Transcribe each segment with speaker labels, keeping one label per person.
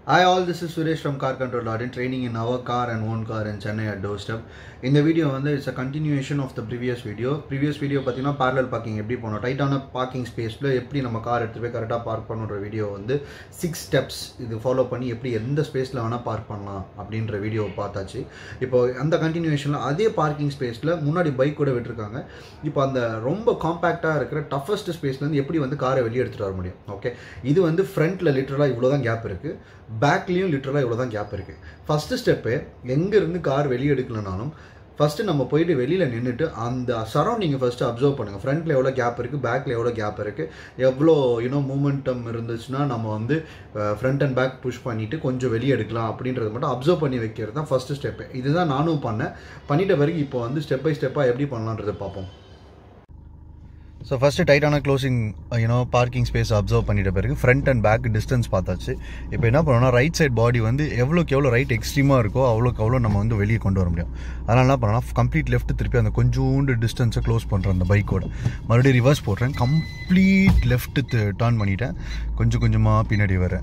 Speaker 1: Hi all, this is Suresh from Car Control Audit, training in our car and own car in Chennai at doorstep. இந்த video வந்து it's a continuation of the previous video previous video பார்த்தீங்கன்னா parallel parking எப்படி போகணும் டைட்டான parking ஸ்பேஸில் எப்படி நம்ம car எடுத்து போய் கரெக்டாக பார்க் பண்ணுற வீடியோ வந்து சிக்ஸ் ஸ்டெப்ஸ் இது ஃபாலோ பண்ணி எப்படி எந்த ஸ்பேஸில் வேணால் பார்க் பண்ணலாம் அப்படின்ற வீடியோ பார்த்தாச்சு இப்போ அந்த கண்டினியூஷனில் அதே பார்க்கிங் ஸ்பேஸில் முன்னாடி பைக் கூட விட்டுருக்காங்க இப்போ அந்த ரொம்ப காம்பேக்டாக இருக்கிற டஃபஸ்ட் ஸ்பேஸ்லேருந்து எப்படி வந்து காரை வெளியே எடுத்துகிட்டு வர முடியும் ஓகே இது வந்து ஃப்ரண்ட்டில் லிட்டரலாக இவ்வளோ தான் கேப் இருக்குது பேக்லேயும் லிட்டரலாக இவ்வளோ தான் கேப் இருக்குது ஃபஸ்ட்டு ஸ்டெப்பு எங்கேருந்து கார் வெளியே எடுக்கலனாலும் ஃபஸ்ட்டு நம்ம போயிட்டு வெளியில் நின்றுட்டு அந்த சரௌண்டிங்கை ஃபஸ்ட்டு அப்சர்வ் பண்ணுங்கள் ஃப்ரண்ட்டில் எவ்வளோ கேப் இருக்குது பேக்கில் எவ்வளோ கேப் இருக்குது எவ்வளோ யூனோ மூமெண்டம் இருந்துச்சுன்னா நம்ம வந்து ஃப்ரண்ட் அண்ட் பேக் புஷ் பண்ணிவிட்டு கொஞ்சம் வெளியே எடுக்கலாம் அப்படின்றத மட்டும் அப்சர்வ் பண்ணி வைக்கிறது தான் ஃபஸ்ட்டு ஸ்டெப்பு இதுதான் நானும் பண்ணேன் பண்ணிட்ட பிறகு இப்போ வந்து ஸ்டெப் பை ஸ்டெப்பாக எப்படி பண்ணலான்றதை பார்ப்போம் ஸோ ஃபஸ்ட்டு டைட்டான closing you know parking space observe பண்ணிட்ட பிறகு ஃப்ரண்ட் அண்ட் பேக் டிஸ்டன்ஸ் பார்த்தாச்சு இப்போ என்ன பண்ணணும்னா ரைட் சைட் பாடி வந்து எவ்வளோக்கு எவ்வளோ ரைட் எக்ஸ்ட்ரீமாக இருக்கோ அவ்வளோக்கு அவ்வளோ நம்ம வந்து வெளியே கொண்டு வர முடியும் அதனால் என்ன பண்ணலாம் கம்ப்ளீட் லெஃப்ட் திருப்பி அந்த கொஞ்சோண்டு டிஸ்டன்ஸை க்ளோஸ் பண்ணுறேன் அந்த பைக்கோட மறுபடியும் ரிவர்ஸ் போடுறேன் கம்ப்ளீட் லெஃப்ட்டு டர்ன் பண்ணிட்டேன் கொஞ்சம் கொஞ்சமாக பின்னாடி வரேன்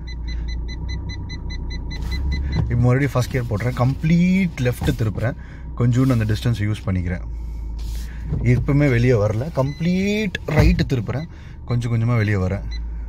Speaker 1: இப்போ மறுபடியும் ஃபஸ்ட் கியர் போடுறேன் கம்ப்ளீட் லெஃப்ட்டு திருப்புறேன் கொஞ்சோண்டு அந்த டிஸ்டன்ஸை யூஸ் பண்ணிக்கிறேன் எப்பவுமே வெளியே வரல கம்ப்ளீட் ரைட்டு திருப்புறேன் கொஞ்சம் கொஞ்சமாக வெளியே வரேன்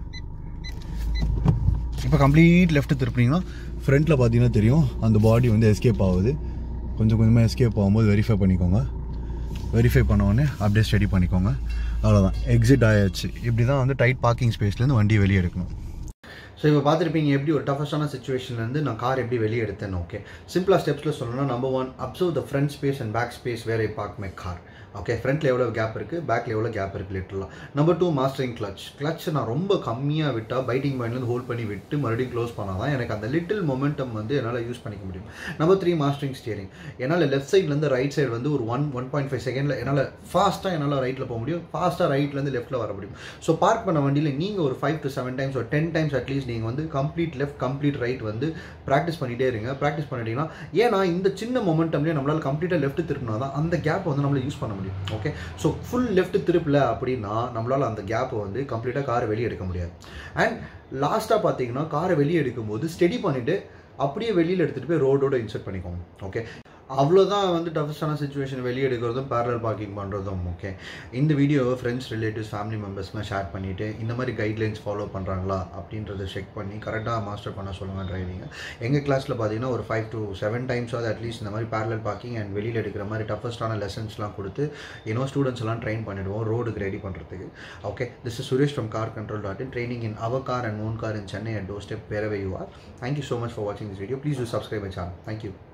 Speaker 1: இப்போ கம்ப்ளீட் லெஃப்ட் திருப்பினீங்கன்னா ஃப்ரண்ட்டில் பார்த்தீங்கன்னா தெரியும் அந்த பாடி வந்து எஸ்கேப் ஆகுது கொஞ்சம் கொஞ்சமாக எஸ்கேப் ஆகும்போது வெரிஃபை பண்ணிக்கோங்க வெரிஃபை பண்ண உடனே அப்படியே ஸ்டடி பண்ணிக்கோங்க அவ்வளோதான் எக்ஸிட் ஆயாச்சு இப்படி தான் வந்து டைட் பார்க்கிங் ஸ்பேஸ்லேருந்து வண்டி வெளியே எடுக்கணும் ஸோ இப்போ பார்த்துருப்பீங்க எப்படி ஒரு டஃபஸ்டான சுச்சுவேஷன்லேருந்து நான் கார் எப்படி வெளியே எடுத்தேன் ஓகே சிம்பிளாக ஸ்டெப்ஸில் சொல்லணும்னா number one observe the front space and back space where I park my car okay ஃப்ரண்ட்டில் எவ்வளோ கேப் இருக்குது பேக்கில் எவ்வளோ கேப் இருக்குது லிட்டரலாம் number two mastering clutch clutch நான் ரொம்ப கம்மியாக விட்டால் பைட்டிங் பாயிண்ட்லேருந்து ஹோல்ட் பண்ணி விட்டு மறுபடியும் க்ளோஸ் பண்ணால் தான் எனக்கு அந்த லிட்டில் மொமெண்டம் வந்து என்னால் யூஸ் பண்ணிக்க முடியும் நம்பர் த்ரீ மாஸ்டரிங் ஸ்டியரிங் என்னால் லெஃப்ட் சைட்லேருந்து ரைட் சைடு வந்து ஒரு ஒன் ஒன் பாயிண்ட் ஃபைவ் செகண்டில் என்னால் ஃபாஸ்ட்டாக என்னால் ரைட்டில் போக முடியும் ஃபாஸ்ட்டாக ரைட்லேருந்து லெஃப்ட்டில் வர முடியும் ஸோ பார்க் பண்ண வண்டியில் நீங்கள் ஒரு ஃபைவ் டு செவன் டைம்ஸ் ஒரு டென் டைம்ஸ் அட்லீஸ்ட் நீங்கள் வந்து கம்ப்ளீட் லெஃப்ட் கம்ப்ளீட் ரைட் வந்து ப்ராக்டிஸ் பண்ணிகிட்டே இருங்க ப்ராக்டிஸ் பண்ணிட்டீங்கன்னா ஏன்னா இந்த சின்ன மொமெண்டம்லேயே நம்மளால் கம்ப்ளீட்டாக லெஃப்ட் திருப்பினா தான் அந்த கேப் வந்து நம்மளால் யூஸ் பண்ண முடியும் ஓகே ஸோ ஃபுல் லெஃப்ட் திருப்பல அப்படின்னா நம்மளால் அந்த கேப்பை வந்து கம்ப்ளீட்டாக காரை வெளியே எடுக்க முடியாது அண்ட் லாஸ்ட்டாக பார்த்தீங்கன்னா காரை வெளியே எடுக்கும்போது ஸ்டெடி பண்ணிவிட்டு அப்படியே வெளியில் எடுத்துகிட்டு போய் ரோடோட இன்சர்ட் பண்ணிக்கோங்க ஓகே அவ்வளோதான் வந்து டஃபஸ்டான சுச்சுவேஷன் வெளியே எடுக்கிறதும் பேரல் பார்க்கிங் பண்ணுறதும் ஓகே இந்த வீடியோவை ஃப்ரெண்ட்ஸ் ரிலேட்டிவ்ஸ் ஃபேமிலி மெம்பர்ஸ்லாம் ஷேர் பண்ணிவிட்டு இந்த மாதிரி கைட்லைன்ஸ் ஃபாலோ பண்ணுறாங்களா அப்படின்றத செக் பண்ணி கரெக்டாக மாஸ்டர் பண்ண சொல்லுங்கள் டிரைவிங்க எங்கள் கிளாஸில் பார்த்தீங்கன்னா ஒரு ஃபைவ் டு செவன் டைம்ஸாவது அட்லீஸ்ட் இந்த மாதிரி பேரல் பார்க்கிங் அண்ட் வெளியில் எடுக்கிற மாதிரி டஃபஸ்டான லெசன்ஸ்லாம் கொடுத்து இன்னும் ஸ்டூடெண்ட்ஸ் எல்லாம் ட்ரெயின் பண்ணிவிடுவோம் ரோடுக்கு ரெடி பண்ணுறதுக்கு okay this is Suresh from Car Control dot in training in our car and own car in Chennai at doorstep wherever you are thank you so much for வாட்சிங் this video please do subscribe my channel thank you